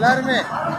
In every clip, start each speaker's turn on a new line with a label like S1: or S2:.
S1: எல்லாருமே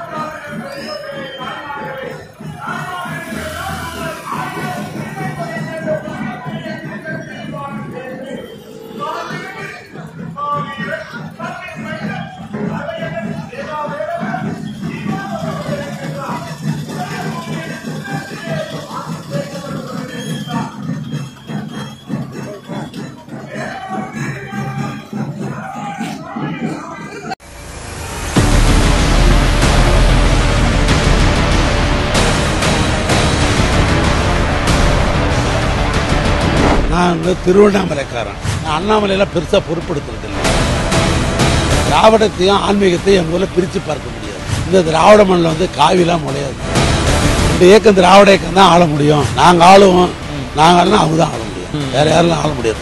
S2: நான் வந்து திருவண்ணாமலைக்காரன் நான் அண்ணாமலையில பெருசா பொருட்படுத்துறது இல்லை திராவிடத்தையும் ஆன்மீகத்தையும் என் முதல்ல பிரிச்சு பார்க்க முடியாது இந்த திராவிட மண்ணில் வந்து காவிலாம் முளையாது இந்த இயக்கம் திராவிட இயக்கம் தான் ஆள முடியும் நாங்க ஆளுவோம் நாங்க ஆளுனா அவங்க தான் ஆள முடியும் வேற யாரும் ஆள முடியாது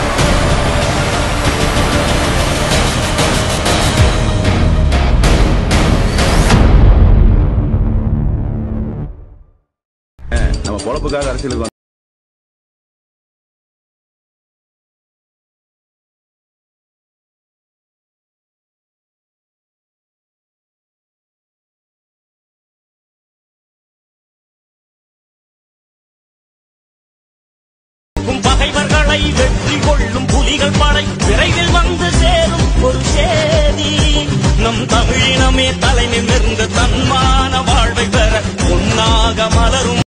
S3: நம்ம பொழப்புக்காக அரசியலுக்கு வந்தோம்.
S4: உம் பகைவர்களை வெற்றி கொள்ளும் புலிகள் படை விரைவில் வந்து சேரும் ஒரு சேதி நம் தமிழினமே தலை நிமிர்ந்த தன்மான வாழ்வை பெற பொன்னாக மலரும்